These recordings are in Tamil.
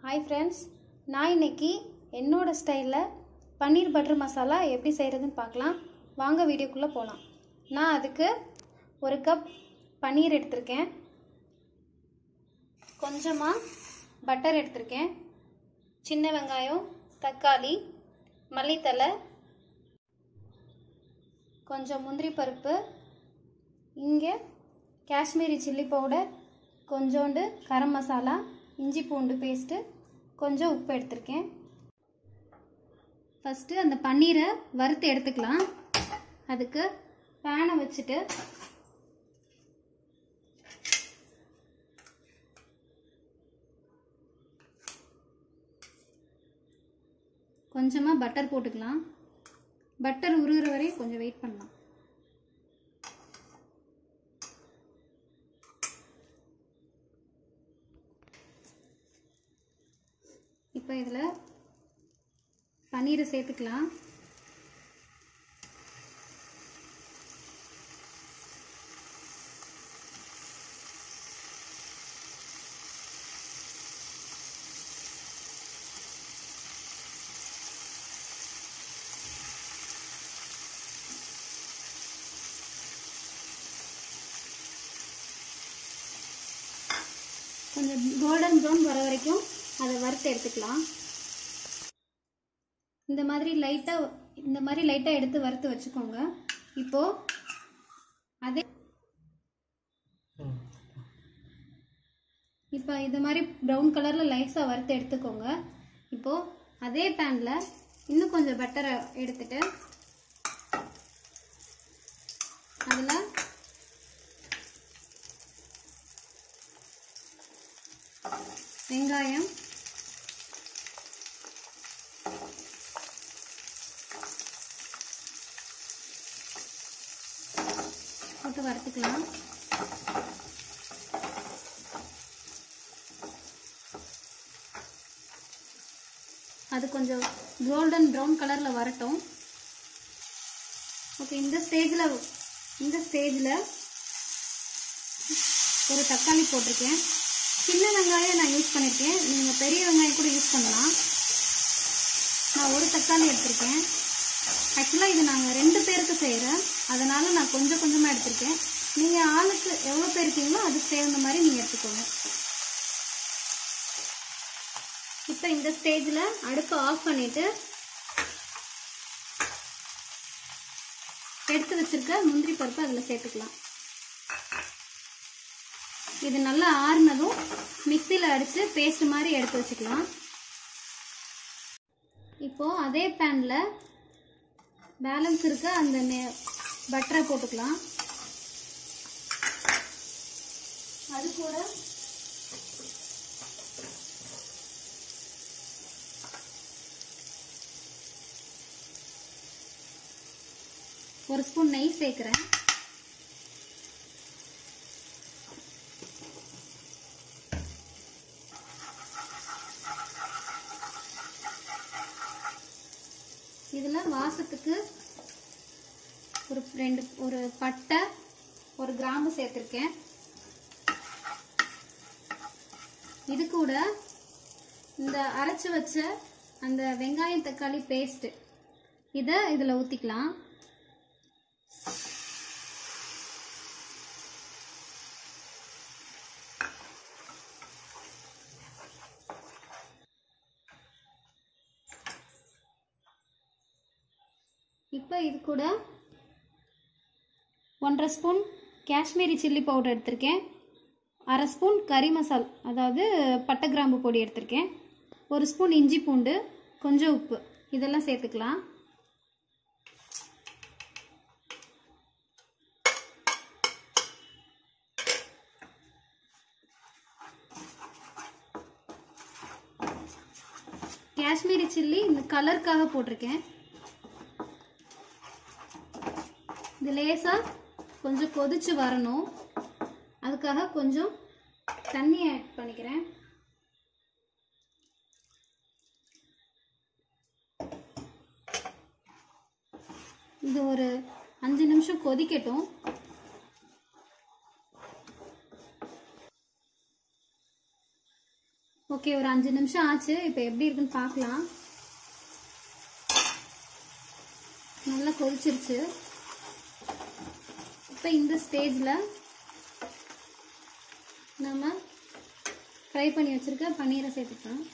ஹாய் ஃப்ரெண்ட்ஸ் நான் இன்னைக்கு என்னோட ஸ்டைலில் பன்னீர் பட்டர் மசாலா எப்படி செய்கிறதுன்னு பார்க்கலாம் வாங்க வீடியோக்குள்ளே போகலாம் நான் அதுக்கு ஒரு கப் பன்னீர் எடுத்திருக்கேன் கொஞ்சமாக பட்டர் எடுத்திருக்கேன் சின்ன வெங்காயம் தக்காளி மல்லித்தலை கொஞ்சம் முந்திரி பருப்பு இங்கே காஷ்மீரி சில்லி பவுடர் கொஞ்சோண்டு கரம் மசாலா இஞ்சி பூண்டு பேஸ்ட்டு கொஞ்சம் உப்பு எடுத்திருக்கேன் ஃபஸ்ட்டு அந்த பன்னீரை வறுத்து எடுத்துக்கலாம் அதுக்கு பேனை வச்சுட்டு கொஞ்சமாக பட்டர் போட்டுக்கலாம் பட்டர் உருகிற வரையும் கொஞ்சம் வெயிட் பண்ணலாம் இப்போ இதில் பன்னீரை சேர்த்துக்கலாம் கொஞ்சம் கோல்டன் ப்ரௌன் வர வரைக்கும் அதை வறுத்து எடுத்துக்கலாம் இந்த மாதிரி லைட்டாக இந்த மாதிரி லைட்டாக எடுத்து வறுத்து வச்சுக்கோங்க இப்போது அதே இப்போ இது மாதிரி ப்ரௌன் கலரில் லைஸாக வறுத்து எடுத்துக்கோங்க இப்போது அதே பேனில் இன்னும் கொஞ்சம் பட்டரை எடுத்துட்டு அதில் வெங்காயம் போட்டு வறுத்துக்கலாம் அது கொஞ்சம் கோல்டன் ப்ரௌன் கலரில் வரட்டும் ஓகே இந்த ஸ்டேஜில் இந்த ஸ்டேஜில் ஒரு தக்காளி போட்டிருக்கேன் சின்ன வெங்காயம் நான் யூஸ் பண்ணியிருக்கேன் நீங்கள் பெரிய வெங்காயம் கூட யூஸ் பண்ணலாம் நான் ஒரு தக்காளி எடுத்திருக்கேன் ஆக்சுவலாக இது நாங்கள் ரெண்டு பேருக்கு செய்கிறேன் அதனால் நான் கொஞ்சம் கொஞ்சமாக எடுத்திருக்கேன் நீங்கள் ஆளுக்கு எவ்வளோ பேர் இருக்கீங்களோ அதுக்கு தகுந்த மாதிரி நீங்கள் எடுத்துக்கோங்க இப்போ இந்த ஸ்டேஜில் அடுப்பை ஆஃப் பண்ணிவிட்டு எடுத்து வச்சிருக்க முந்திரி பருப்பு அதில் சேர்த்துக்கலாம் இது நல்லா ஆறுனதும் மிக்சியில் அடித்து பேஸ்ட் மாதிரி எடுத்து வச்சுக்கலாம் இப்போது அதே பேனில் பேலன்ஸ் இருக்க அந்த பட்டரை போட்டுக்கலாம் அது கூட ஒரு ஸ்பூன் நெய் சேர்க்குறேன் இதில் வாசத்துக்கு ஒரு ரெண்டு ஒரு பட்டை ஒரு கிராம்பு சேர்த்துருக்கேன் இது கூட இந்த அரைச்சி வச்ச அந்த வெங்காயம் தக்காளி பேஸ்ட்டு இதை இதில் ஊற்றிக்கலாம் இப்போ இது கூட ஒன்றரை ஸ்பூன் காஷ்மீரி சில்லி பவுடர் எடுத்திருக்கேன் அரை ஸ்பூன் கறி மசால் அதாவது பட்டை கிராம்பு பொடி எடுத்திருக்கேன் ஒரு ஸ்பூன் இஞ்சி பூண்டு கொஞ்சம் உப்பு இதெல்லாம் சேர்த்துக்கலாம் காஷ்மீரி சில்லி இந்த கலருக்காக போட்டிருக்கேன் இது லேசாக கொஞ்சம் கொதிச்சு வரணும் அதுக்காக கொஞ்சம் தண்ணி ஆட் பண்ணிக்கிறேன் இது ஒரு அஞ்சு நிமிஷம் கொதிக்கட்டும் ஓகே ஒரு அஞ்சு நிமிஷம் ஆச்சு இப்போ எப்படி இருக்குன்னு பார்க்கலாம் நல்லா கொதிச்சிருச்சு இப்போ இந்த ஸ்டேஜில் நம்ம ஃப்ரை பண்ணி வச்சுருக்க பன்னீரை சேர்த்துக்கலாம்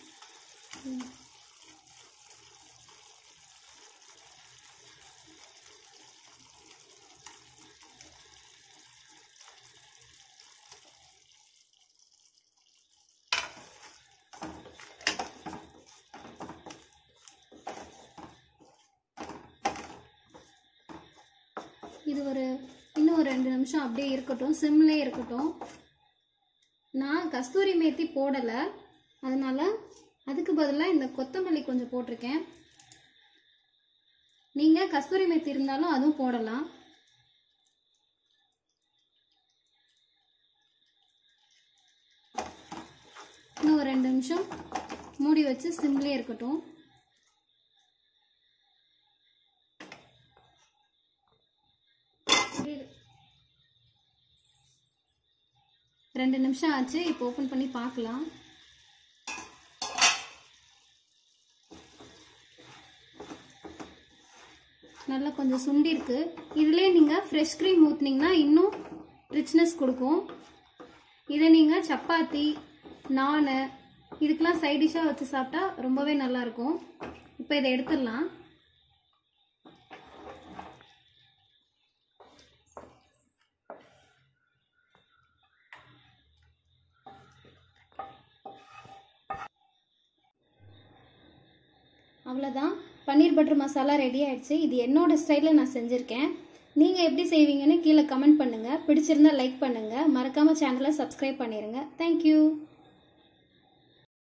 இது ஒரு இன்னும் ஒரு ரெண்டு நிமிஷம் அப்படியே இருக்கட்டும் சிம்லே இருக்கட்டும் நான் கஸ்தூரி மேத்தி போடலை அதனால அதுக்கு பதிலாக இந்த கொத்தமல்லி கொஞ்சம் போட்டிருக்கேன் நீங்கள் கஸ்தூரி மேத்தி இருந்தாலும் அதுவும் போடலாம் இன்னும் ஒரு ரெண்டு நிமிஷம் மூடி வச்சு சிம்லே இருக்கட்டும் ரெண்டு நிமிஷம் ஆச்சு இப்போ ஓப்பன் பண்ணி பார்க்கலாம் நல்லா கொஞ்சம் சுண்டி இருக்கு இதுலேயே நீங்கள் ஃப்ரெஷ் க்ரீம் ஊற்றுனீங்கன்னா இன்னும் ரிச்னஸ் கொடுக்கும் இதை நீங்கள் சப்பாத்தி நான் இதுக்கெலாம் சைட் டிஷ்ஷாக வச்சு சாப்பிட்டா ரொம்பவே நல்லா இருக்கும் இப்போ இதை எடுத்துடலாம் அவ்வளோதான் பன்னீர் பட்டர் மசாலா ரெடி ஆயிடுச்சு இது என்னோட ஸ்டைலில் நான் செஞ்சுருக்கேன் நீங்கள் எப்படி செய்வீங்கன்னு கீழே கமெண்ட் பண்ணுங்கள் பிடிச்சிருந்தா லைக் பண்ணுங்கள் மறக்காமல் சேனலை சப்ஸ்கிரைப் பண்ணிடுங்க தேங்க்யூ